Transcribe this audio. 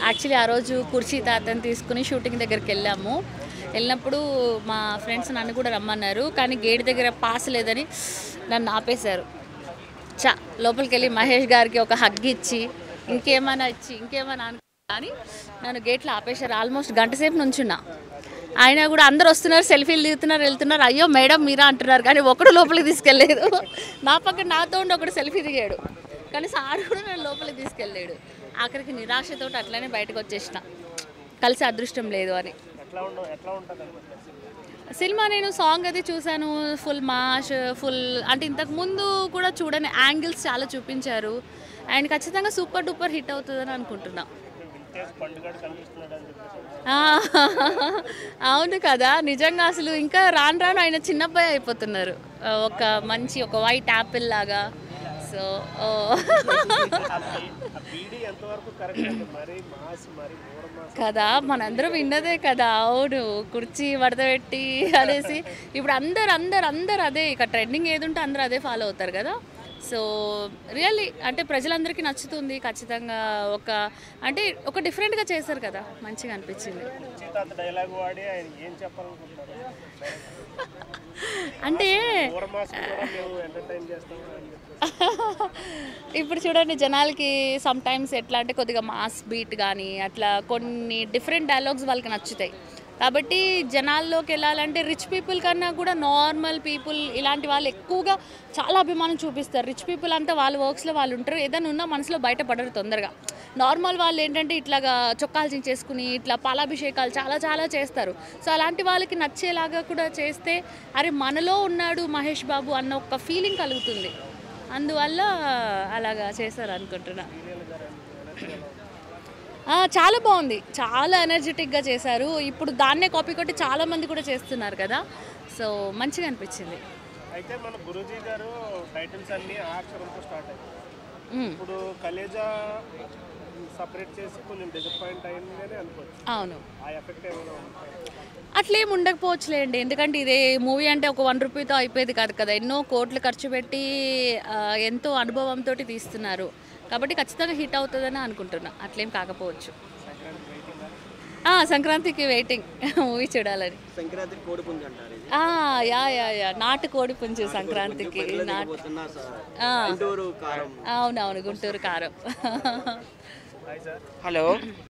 Actually ఆ రోజు కుర్చీ తాతని తీసుకుని షూటింగ్ దగ్గరికి వెళ్ళాము వెళ్ళినప్పుడు మా ఫ్రెండ్స్ నన్ను కూడా రమ్మన్నారు కానీ గేట్ దగ్గర పాస్ లేదని నన్ను ఆపేశారు చా లోపలికి వెళ్ళి మహేష్ గారికి ఒక హగ్ ఇచ్చి ఇంకేమైనా ఇచ్చి ఇంకేమైనా అనుకో కానీ నన్ను గేట్లో ఆపేశారు ఆల్మోస్ట్ గంట సేపు నుంచున్నా ఆయన కూడా అందరు వస్తున్నారు సెల్ఫీలు దిగుతున్నారు వెళ్తున్నారు అయ్యో మేడం మీరా అంటున్నారు కానీ ఒకడు లోపలికి తీసుకెళ్ళలేదు నా పక్కన నాతో ఉండి ఒకడు సెల్ఫీ దిగాడు కానీ సార్ కూడా నన్ను లోపలికి తీసుకెళ్ళాడు ఆఖరికి నిరాశతోటి అట్లనే బయటకు వచ్చేసిన కలిసి అదృష్టం లేదు అని ఎట్లా ఉండ ఎట్లా ఉంటుంది అనుకుంటున్నారు సినిమా నేను సాంగ్ అది చూశాను ఫుల్ మాష్ ఫుల్ అంటే ఇంతకు ముందు కూడా చూడని యాంగిల్స్ చాలా చూపించారు అండ్ ఖచ్చితంగా సూపర్ డూపర్ హిట్ అవుతుందని అనుకుంటున్నా వింటేజ్ పండుగ కనిపిస్తున్నాడు అని చెప్పేసి ఆ, అవును కదా నిజంగా అసలు ఇంకా రాను రాను ఆయన చిన్నబ్బాయి అయిపోతున్నారు ఆ, ఒక మంచి ఒక వైట్ యాపిల్ లాగా సో ఆ బీడీ ఎంతవరకు కరెక్ట్ అండి మరి మాస్ మరి మూర మాస్ కదా మనందరం విన్నదే కదా అవును కుర్చీ వడదపెట్టి అనేసి ఇప్పుడు అందరు అందరు అందరు అదే ఇక ట్రెండింగ్ ఏది ఉంటే అందరూ అదే ఫాలో అవుతారు కదా సో రియల్లీ అంటే ప్రజలందరికీ నచ్చుతుంది ఖచ్చితంగా ఒక అంటే ఒక డిఫరెంట్గా చేశారు కదా మంచిగా అనిపించింది సీతాంత డైలాగ్ వాడి ఆయన ఏం చెప్పాలనుకుంటున్నారు అంటే మూర మాస్ కూడా మేము ఎంటర్టైన్ చేస్తాం అని చెప్పేసి ఇప్పుడు చూడండి జనాలకి సమ్ టైమ్స్ ఎట్లా అంటే కొద్దిగా మాస్ బీట్ కానీ అట్లా కొన్ని డిఫరెంట్ డైలాగ్స్ వాళ్ళకి నచ్చుతాయి కాబట్టి జనాల్లోకి వెళ్ళాలంటే రిచ్ పీపుల్ కన్నా కూడా నార్మల్ పీపుల్ ఇలాంటి వాళ్ళు ఎక్కువగా చాలా అభిమానం చూపిస్తారు రిచ్ పీపుల్ అంతా వాళ్ళ వర్క్స్లో వాళ్ళు ఉంటారు ఏదైనా ఉన్నా మనసులో బయటపడరు తొందరగా నార్మల్ వాళ్ళు ఏంటంటే ఇట్లాగా చొక్కాలు చించేసుకుని ఇట్లా పాలాభిషేకాలు చాలా చాలా చేస్తారు సో అలాంటి వాళ్ళకి నచ్చేలాగా కూడా చేస్తే అరే మనలో ఉన్నాడు మహేష్ బాబు అన్న ఒక ఫీలింగ్ కలుగుతుంది అందువల్ల అలాగా చేశారు అనుకుంటున్నా ఆ, చాలా బాగుంది చాలా ఎనర్జెటిక్గా చేశారు ఇప్పుడు దాన్నే కాపీ కొట్టి చాలా మంది కూడా చేస్తున్నారు కదా సో మంచిగా అనిపించింది అయితే మన గురూజీ గారు టైటిల్స్ అన్ని ఆ అక్షరంతో స్టార్ట్ అయ్యాయి మ్మ్. ఇప్పుడు కలేజా సపరేట్ చేసి కొంచెం డిసప్పాయింట్ అయింది అని అనుకోవచ్చు అవును ఆ ఎఫెక్ట్ ఏమైనా ఉంటుంది అట్లేం ఉండకపోవచ్చులేండి ఎందుకంటే ఇదే మూవీ అంటే ఒక వన్ రూపీతో అయిపోయేది కాదు కదా ఎన్నో కోట్లు ఖర్చు పెట్టి ఆ, ఎంతో అనుభవంతో తీస్తున్నారు కాబట్టి ఖచ్చితంగా హిట్ అవుతుందని అనుకుంటున్నా అట్లేం కాకపోవచ్చు ఆ, సంక్రాంతికి వెయిటింగ్ మూవీ చూడాలని సంక్రాంతికి కోడి పుంజు అంటారు ఇది ఆ, యా యా యా నాటు కోడి పుంజు సంక్రాంతికి నాటు పోతున్నా సార్ ఆ. గుంటూరు కారం అవునవును గుంటూరు కారం హాయ్ సార్ హలో